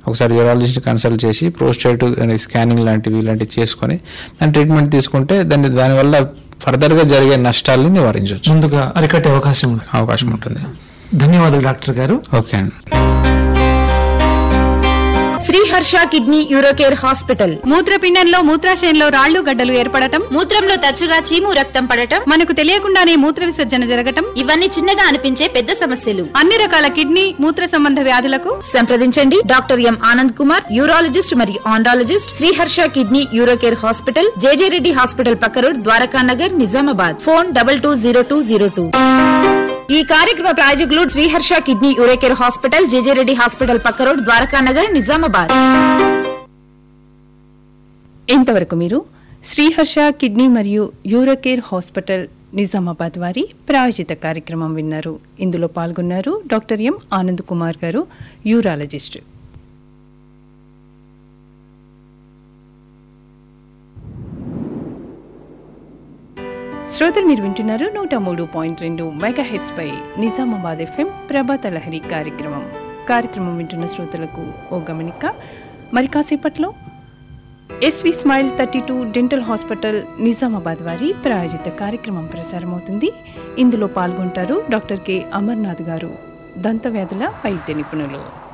ఒకసారి urologist consult చేసి prostate scanning లాంటివి ఇలాంటివి చేసుకొని దాని ట్రీట్మెంట్ తీసుకుంటే దాని దానివల్ల ఫర్దర్గా జరిగే నష్టాలని నివారించవచ్చు ముందుగా అరికట్టే అవకాశం ఉంది అవకాశం ఉంటుంది ధన్యవాదాలు డాక్టర్ గారు ఓకే అండి శ్రీహర్ష కిడ్నీ యూరోకేర్ హాస్పిటల్ మూత్రపిండంలో మూత్రాశయంలో రాళ్లు గడ్డలు ఏర్పడటం మూత్రంలో తరచుగా చీము రక్తం పడటం మనకు తెలియకుండానే మూత్ర విసర్జన జరగటం ఇవన్నీ చిన్నగా అనిపించే పెద్ద సమస్యలు అన్ని రకాల కిడ్నీ మూత్ర సంబంధ వ్యాధులకు సంప్రదించండి doctor M Anand Kumar urologist మరియు andrologist Sriharsha kidney Urocare hospital JJ Reddy hospital పక్క road Dwaraka Nagar Nizamabad phone double two zero two zero two ఈ కార్యక్రమ ప్రాయోజకులు Sriharsha kidney Urocare hospital JJ Reddy hospital పక్క రోడ్ ద్వారకా నగర్ నిజామాబాద్ ఇంతవరకు మీరు శ్రీహర్ష కిడ్నీ మరియు యూరోకేర్ హాస్పిటల్ నిజామాబాద్ వారి ప్రాయోజిత కార్యక్రమం విన్నారు ఇందులో పాల్గొన్నారు డాక్టర్ ఎం ఆనంద్ కుమార్ గారు యూరాలజిస్ట్ శ్రోతలు మీరు వింటున్నారు నూట మూడు పాయింట్ రెండు మెగా హెడ్స్ పై నిజామాబాద్ ఎఫ్ఎం ప్రభాత లహరి కార్యక్రమం కార్యక్రమం వింటున్న శ్రోతలకు ఓ గమనిక మరి కాసేపట్లో SV smile thirty two dental hospital Nizamabad వారి ప్రాయోజిత కార్యక్రమం ప్రసారమవుతుంది ఇందులో పాల్గొంటారు డాక్టర్ కె అమర్నాథ్ గారు దంత వ్యాధుల వైద్య నిపుణులు